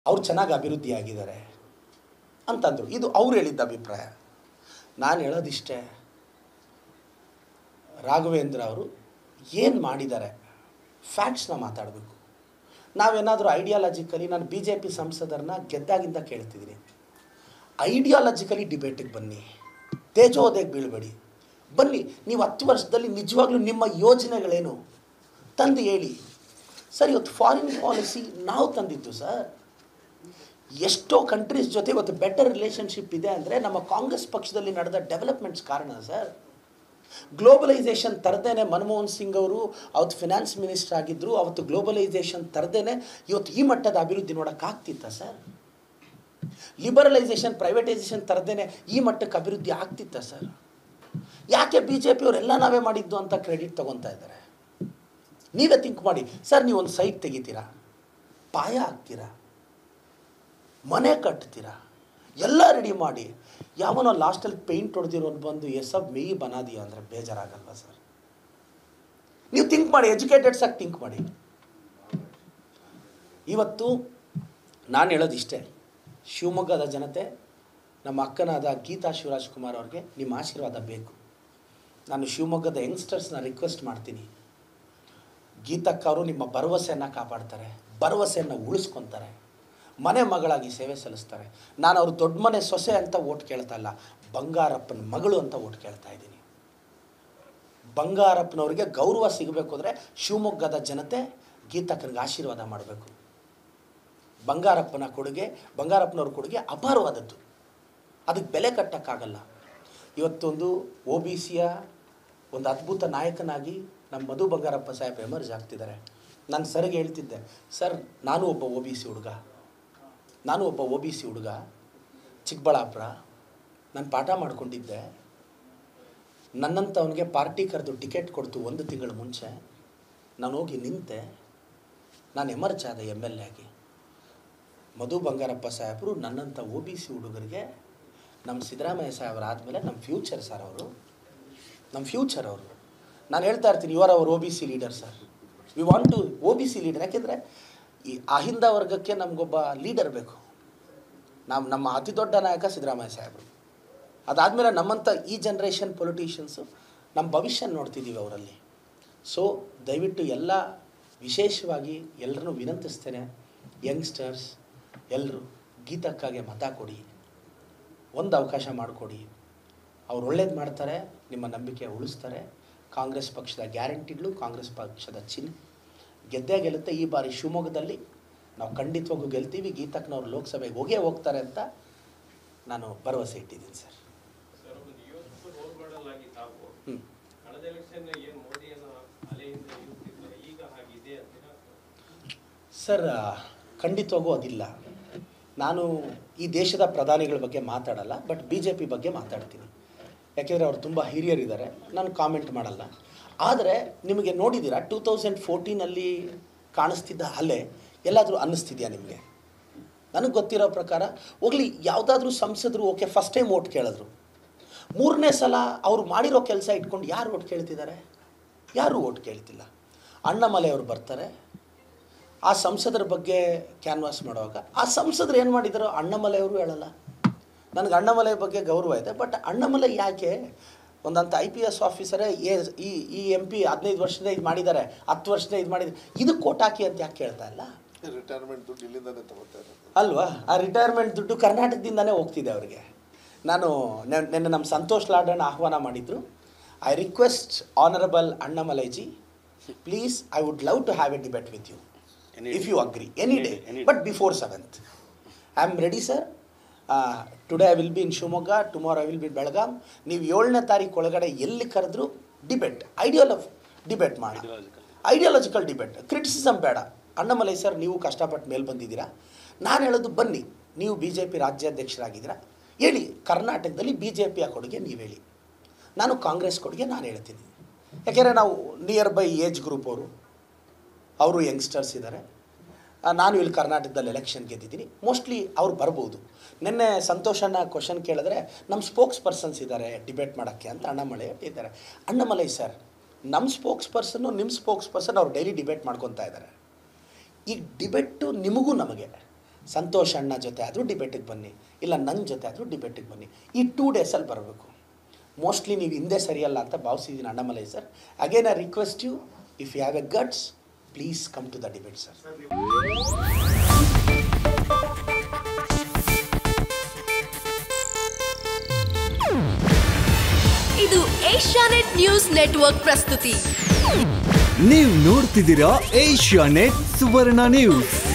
ಅವ್ರು ಚೆನ್ನಾಗಿ ಅಭಿವೃದ್ಧಿ ಆಗಿದ್ದಾರೆ ಅಂತಂದರು ಇದು ಅವ್ರು ಹೇಳಿದ್ದ ಅಭಿಪ್ರಾಯ ನಾನು ಹೇಳೋದಿಷ್ಟೇ ರಾಘವೇಂದ್ರ ಅವರು ಏನು ಮಾಡಿದ್ದಾರೆ ಫ್ಯಾಕ್ಟ್ಸ್ನ ಮಾತಾಡಬೇಕು ನಾವೇನಾದರೂ ಐಡಿಯಾಲಜಿಕಲಿ ನಾನು ಬಿ ಜೆ ಪಿ ಸಂಸದರನ್ನ ಗೆದ್ದಾಗಿಂದ ಕೇಳ್ತಿದ್ದೀನಿ ಐಡಿಯಾಲಜಿಕಲಿ ಡಿಬೇಟಿಗೆ ಬನ್ನಿ ತೇಜೋದಯಕ್ಕೆ ಬೀಳಬೇಡಿ ಬನ್ನಿ ನೀವು ಹತ್ತು ವರ್ಷದಲ್ಲಿ ನಿಜವಾಗ್ಲೂ ನಿಮ್ಮ ಯೋಜನೆಗಳೇನು ತಂದು ಹೇಳಿ ಸರ್ ಇವತ್ತು ಫಾರಿನ್ ಪಾಲಿಸಿ ನಾವು ತಂದಿದ್ದು ಸರ್ ಎಷ್ಟೋ ಕಂಟ್ರೀಸ್ ಜೊತೆ ಇವತ್ತು ಬೆಟರ್ ರಿಲೇಷನ್ಶಿಪ್ ಇದೆ ಅಂದರೆ ನಮ್ಮ ಕಾಂಗ್ರೆಸ್ ಪಕ್ಷದಲ್ಲಿ ನಡೆದ ಡೆವಲಪ್ಮೆಂಟ್ಸ್ ಕಾರಣ ಸರ್ ಗ್ಲೋಬಲೈಸೇಷನ್ ತರದೇನೆ ಮನಮೋಹನ್ ಸಿಂಗ್ ಅವರು ಅವತ್ತು ಫಿನಾನ್ಸ್ ಮಿನಿಸ್ಟರ್ ಆಗಿದ್ದರು ಅವತ್ತು ಗ್ಲೋಬಲೈಸೇಷನ್ ತರದೇನೆ ಇವತ್ತು ಈ ಮಟ್ಟದ ಅಭಿವೃದ್ಧಿ ನೋಡೋಕ್ಕಾಗ್ತಿತ್ತ ಸರ್ ಲಿಬರಲೈಸೇಷನ್ ಪ್ರೈವೇಟೈಸೇಷನ್ ತರದೇನೆ ಈ ಮಟ್ಟಕ್ಕೆ ಅಭಿವೃದ್ಧಿ ಆಗ್ತಿತ್ತ ಸರ್ ಯಾಕೆ ಬಿ ಜೆ ಪಿಯವರೆಲ್ಲ ನಾವೇ ಮಾಡಿದ್ದು ಅಂತ ಕ್ರೆಡಿಟ್ ತೊಗೊತಾ ಇದ್ದಾರೆ ನೀವೇ ಥಿಂಕ್ ಮಾಡಿ ಸರ್ ನೀವು ಒಂದು ಸೈಟ್ ತೆಗಿತೀರಾ ಪಾಯ ಹಾಕ್ತೀರಾ ಮನೆ ಕಟ್ತೀರಾ ಎಲ್ಲ ರೆಡಿ ಮಾಡಿ ಯಾವನೋ ಲಾಸ್ಟಲ್ಲಿ ಪೇಂಟ್ ಹೊಡೆದಿರೋನು ಬಂದು ಎಸಬ್ ಮೇಯಿ ಬನಾದಿಯ ಅಂದರೆ ಬೇಜಾರಾಗಲ್ವಾ ಸರ್ ನೀವು ಥಿಂಕ್ ಮಾಡಿ ಎಜುಕೇಟೆಡ್ಸ್ ಆಗಿ ಥಿಂಕ್ ಮಾಡಿ ಇವತ್ತು ನಾನು ಹೇಳೋದಿಷ್ಟೇ ಶಿವಮೊಗ್ಗದ ಜನತೆ ನಮ್ಮ ಅಕ್ಕನಾದ ಗೀತಾ ಶಿವರಾಜ್ ಕುಮಾರ್ ಅವ್ರಿಗೆ ನಿಮ್ಮ ಆಶೀರ್ವಾದ ಬೇಕು ನಾನು ಶಿವಮೊಗ್ಗದ ಯಂಗ್ಸ್ಟರ್ಸ್ನ ರಿಕ್ವೆಸ್ಟ್ ಮಾಡ್ತೀನಿ ಗೀತಕ್ಕ ಅವರು ನಿಮ್ಮ ಭರವಸೆಯನ್ನು ಕಾಪಾಡ್ತಾರೆ ಭರವಸೆಯನ್ನು ಉಳಿಸ್ಕೊತಾರೆ ಮನೆ ಮಗಳಾಗಿ ಸೇವೆ ಸಲ್ಲಿಸ್ತಾರೆ ನಾನು ಅವ್ರು ದೊಡ್ಡ ಮನೆ ಸೊಸೆ ಅಂತ ಓಟ್ ಕೇಳ್ತಾ ಇಲ್ಲ ಬಂಗಾರಪ್ಪನ ಮಗಳು ಅಂತ ಓಟ್ ಕೇಳ್ತಾ ಇದ್ದೀನಿ ಬಂಗಾರಪ್ಪನವ್ರಿಗೆ ಗೌರವ ಸಿಗಬೇಕು ಅಂದರೆ ಶಿವಮೊಗ್ಗದ ಜನತೆ ಗೀತಕ್ಕನಿಗೆ ಆಶೀರ್ವಾದ ಮಾಡಬೇಕು ಬಂಗಾರಪ್ಪನ ಕೊಡುಗೆ ಬಂಗಾರಪ್ಪನವ್ರ ಕೊಡುಗೆ ಅಪಾರವಾದದ್ದು ಅದಕ್ಕೆ ಬೆಲೆ ಕಟ್ಟೋಕ್ಕಾಗಲ್ಲ ಇವತ್ತೊಂದು ಒ ಬಿ ಸಿಯ ಒಂದು ಅದ್ಭುತ ನಾಯಕನಾಗಿ ನಮ್ಮ ಮಧು ಬಂಗಾರಪ್ಪ ಸಾಹೇಬ್ ಎಮರ್ಜ್ ಆಗ್ತಿದ್ದಾರೆ ನಾನು ಸರ್ಗೆ ಹೇಳ್ತಿದ್ದೆ ಸರ್ ನಾನು ಒಬ್ಬ ಒ ಬಿ ಸಿ ಹುಡುಗ ನಾನು ಒಬ್ಬ ಒ ಬಿ ಸಿ ಹುಡುಗ ಚಿಕ್ಕಬಳ್ಳಾಪುರ ನಾನು ಪಾಠ ಮಾಡ್ಕೊಂಡಿದ್ದೆ ನನ್ನಂಥವನಿಗೆ ಪಾರ್ಟಿ ಕರೆದು ಟಿಕೆಟ್ ಕೊಡ್ತು ಒಂದು ತಿಂಗಳ ಮುಂಚೆ ನಾನು ಹೋಗಿ ನಿಂತೆ ನಾನು ಎಮರ್ಜ್ ಆದೆ ಎಮ್ ಎಲ್ ಎ ಆಗಿ ಮಧು ಬಂಗಾರಪ್ಪ ಸಾಹೇಬರು ನನ್ನಂಥ ಒ ಬಿ ಸಿ ಹುಡುಗರಿಗೆ ನಮ್ಮ ಸಿದ್ದರಾಮಯ್ಯ ಸಾಹೇಬ್ರು ಆದಮೇಲೆ ನಮ್ಮ ಫ್ಯೂಚರ್ ಸರ್ ಅವರು ನಮ್ಮ ಫ್ಯೂಚರ್ ಅವರು ನಾನು ಹೇಳ್ತಾ ಇರ್ತೀನಿ ಇವರ್ ಅವರ್ O B C leader sir we want to O B C leader ಯಾಕೆಂದರೆ ಈ ಅಹಿಂದ ವರ್ಗಕ್ಕೆ ನಮಗೊಬ್ಬ ಲೀಡರ್ ಬೇಕು ನಾವು ನಮ್ಮ ಅತಿ ದೊಡ್ಡ ನಾಯಕ ಸಿದ್ದರಾಮಯ್ಯ ಸಾಹೇಬರು ಅದಾದಮೇಲೆ ನಮ್ಮಂಥ ಈ ಜನ್ರೇಷನ್ ಪೊಲಿಟಿಷಿಯನ್ಸು ನಮ್ಮ ಭವಿಷ್ಯ ನೋಡ್ತಿದ್ದೀವಿ ಅವರಲ್ಲಿ ಸೊ ದಯವಿಟ್ಟು ಎಲ್ಲ ವಿಶೇಷವಾಗಿ ಎಲ್ಲರನ್ನೂ ವಿನಂತಿಸ್ತೇನೆ ಯಂಗ್ಸ್ಟರ್ಸ್ ಎಲ್ಲರೂ ಗೀತಕ್ಕಾಗೆ ಮತ ಕೊಡಿ ಒಂದು ಅವಕಾಶ ಮಾಡಿಕೊಡಿ ಅವ್ರು ಒಳ್ಳೇದು ಮಾಡ್ತಾರೆ ನಿಮ್ಮ ನಂಬಿಕೆ ಉಳಿಸ್ತಾರೆ ಕಾಂಗ್ರೆಸ್ ಪಕ್ಷದ ಗ್ಯಾರಂಟಿಗಳು ಕಾಂಗ್ರೆಸ್ ಪಕ್ಷದ ಚಿಹ್ನೆ ಗೆದ್ದೇ ಗೆಲ್ಲುತ್ತೆ ಈ ಬಾರಿ ಶಿವಮೊಗ್ಗದಲ್ಲಿ ನಾವು ಖಂಡಿತವಾಗೂ ಗೆಲ್ತೀವಿ ಗೀತಕ್ನವ್ರು ಲೋಕಸಭೆಗೆ ಹೋಗೇ ಹೋಗ್ತಾರೆ ಅಂತ ನಾನು ಭರವಸೆ ಇಟ್ಟಿದ್ದೀನಿ ಸರ್ ಸರ್ ಒಂದು ಯೂತ್ಫುಲ್ ರೋಲ್ ಮಾಡೆಲ್ ಆಗಿ ತಾವು ಹ್ಞೂ ಕಳೆದ ಎಲೆಕ್ಷನ್ ಏನು ಮೋದಿಯನ್ನು ಅಲೆಯಿಂದ ಇರುತ್ತಿದ್ರು ಈಗ ಹಾಗಿದೆ ಅಂತೀರಾ ಸರ್ ಖಂಡಿತವಾಗೂ ಅದಿಲ್ಲ ನಾನು ಈ ದೇಶದ ಪ್ರಧಾನಿಗಳ ಬಗ್ಗೆ ಮಾತಾಡಲ್ಲ ಬಟ್ ಬಿ ಜೆ ಪಿ ಬಗ್ಗೆ ಮಾತಾಡ್ತೀನಿ ಯಾಕೆಂದರೆ ಅವ್ರು ತುಂಬ ಹಿರಿಯರಿದ್ದಾರೆ ನಾನು ಕಾಮೆಂಟ್ ಮಾಡಲ್ಲ ಆದರೆ ನಿಮಗೆ ನೋಡಿದ್ದೀರಾ ಟೂ ತೌಸಂಡ್ ಫೋರ್ಟೀನಲ್ಲಿ ಕಾಣಿಸ್ತಿದ್ದ ಅಲೆ ಎಲ್ಲಾದರೂ ಅನ್ನಿಸ್ತಿದೆಯಾ ನಿಮಗೆ ನನಗೆ ಗೊತ್ತಿರೋ ಪ್ರಕಾರ ಹೋಗ್ಲಿ ಯಾವುದಾದ್ರೂ ಸಂಸದರು ಓಕೆ ಫಸ್ಟ್ ಟೈಮ್ ಓಟ್ ಕೇಳಿದ್ರು ಮೂರನೇ ಸಲ ಅವ್ರು ಮಾಡಿರೋ ಕೆಲಸ ಇಟ್ಕೊಂಡು ಯಾರು ಓಟ್ ಕೇಳ್ತಿದ್ದಾರೆ ಯಾರೂ ಓಟ್ ಕೇಳ್ತಿಲ್ಲ ಅಣ್ಣಮಲೆ ಅವರು ಬರ್ತಾರೆ ಆ ಸಂಸದರ ಬಗ್ಗೆ ಕ್ಯಾನ್ವಾಸ್ ಮಾಡುವಾಗ ಆ ಸಂಸದರು ಏನು ಮಾಡಿದಾರೋ ಅಣ್ಣಮಲೆ ಅವರು ಹೇಳಲ್ಲ ನನಗೆ ಅಣ್ಣಮಲೆ ಬಗ್ಗೆ ಗೌರವ ಇದೆ ಬಟ್ ಅಣ್ಣಮಲೆ ಯಾಕೆ ಒಂದಂಥ ಐ ಪಿ ಎಸ್ ಆಫೀಸರೇ ಏ ಈ ಈ ಎಂ ಪಿ ಹದಿನೈದು ವರ್ಷದ ಇದು ಮಾಡಿದ್ದಾರೆ ಹತ್ತು ವರ್ಷದ ಇದು ಮಾಡಿದ್ದಾರೆ ಇದು ಕೋಟ್ ಹಾಕಿ ಅಂತ ಯಾಕೆ ಕೇಳ್ತಾ ಇಲ್ಲ ರಿಟೈರ್ಮೆಂಟ್ ದುಡ್ಡು ಇಲ್ಲಿಂದಾನೇ ತಗೋತಾ ಇರೋದು ಅಲ್ವಾ ಆ ರಿಟೈರ್ಮೆಂಟ್ ದುಡ್ಡು ಕರ್ನಾಟಕದಿಂದನೇ ಹೋಗ್ತಿದೆ ಅವರಿಗೆ ನಾನು ನೆನ್- ನಿನ್ನೆ ನಮ್ಮ ಸಂತೋಷ್ ಲಾಡನ್ನ ಆಹ್ವಾನ ಮಾಡಿದ್ರು I request honourable ಅಣ್ಣಮಲೈಜಿ please I would love to have A debate with you Any if day. You agree any day Any day. But before seventh I am ready sir today I will be in Shivamogga tomorrow I will be Belgaum ನೀವು ಏಳನೇ ತಾರೀಕು ಒಳಗಡೆ ಎಲ್ಲಿ ಕರೆದ್ರು debate ideal of debate ಮಾಡಿ Ideological. Ideological debate criticism ಬೇಡ Annamalai sir ನೀವು ಕಷ್ಟಪಟ್ಟು ಮೇಲೆ ಬಂದಿದ್ದೀರಾ ನಾನು ಹೇಳೋದು ಬನ್ನಿ ನೀವು ಬಿ ಜೆ ಪಿ ರಾಜ್ಯಾಧ್ಯಕ್ಷರಾಗಿದ್ದೀರಾ ಹೇಳಿ ಕರ್ನಾಟಕದಲ್ಲಿ ಬಿ ಜೆ ಪಿಯ ಕೊಡುಗೆ ನೀವು ಹೇಳಿ ನಾನು ಕಾಂಗ್ರೆಸ್ ಕೊಡುಗೆ ನಾನು ಹೇಳ್ತೀನಿ ಯಾಕೆಂದರೆ ನಾವು ನಿಯರ್ ಬೈ ಏಜ್ ಗ್ರೂಪ್ ಅವರು ಅವರು ಯಂಗ್ಸ್ಟರ್ಸ್ ಇದ್ದಾರೆ ಆ, ನಾನು ಇಲ್ಲಿ ಕರ್ನಾಟಕದಲ್ಲಿ ಎಲೆಕ್ಷನ್ ಗೆದ್ದಿದ್ದೀನಿ ಮೋಸ್ಟ್ಲಿ ಅವ್ರು ಬರ್ಬೋದು ನಿನ್ನೆ ಸಂತೋಷಣ್ಣ ಕ್ವಶನ್ ಕೇಳಿದ್ರೆ ನಮ್ಮ ಸ್ಪೋಕ್ಸ್ ಪರ್ಸನ್ಸ್ ಇದ್ದಾರೆ ಡಿಬೇಟ್ ಮಾಡೋಕ್ಕೆ ಅಂತ ಅಣ್ಣಮಲೈ ಇದ್ದಾರೆ ಅಣ್ಣಮಲೈ ಸರ್ ನಮ್ಮ ಸ್ಪೋಕ್ಸ್ ಪರ್ಸನ್ನು ನಿಮ್ಮ ಸ್ಪೋಕ್ಸ್ ಪರ್ಸನ್ ಅವ್ರು ಡೈಲಿ ಡಿಬೇಟ್ ಮಾಡ್ಕೊತಾ ಇದ್ದಾರೆ ಈ ಡಿಬೇಟು ನಿಮಗೂ ನಮಗೆ ಸಂತೋಷ್ ಅಣ್ಣ ಜೊತೆ ಆದರೂ ಡಿಬೇಟಿಗೆ ಬನ್ನಿ ಇಲ್ಲ ನನ್ನ ಜೊತೆ ಆದರೂ ಡಿಬೇಟಿಗೆ ಬನ್ನಿ ಈ ಟೂ ಡೇಸಲ್ಲಿ ಬರಬೇಕು ಮೋಸ್ಟ್ಲಿ ನೀವು ಹಿಂದೆ ಸರಿಯಲ್ಲ ಅಂತ ಭಾವಿಸಿದ್ದೀನಿ Annamalai sir again I request you if you have a guts please come to the debate sir ಇದು ಏಷ್ಯಾನೆಟ್ ನ್ಯೂಸ್ ನೆಟ್ವರ್ಕ್ ಪ್ರಸ್ತುತಿ ನೀವು ನೋಡ್ತಿದ್ದೀರಾ ಏಷ್ಯಾ ನೆಟ್ ಸುವರ್ಣ ನ್ಯೂಸ್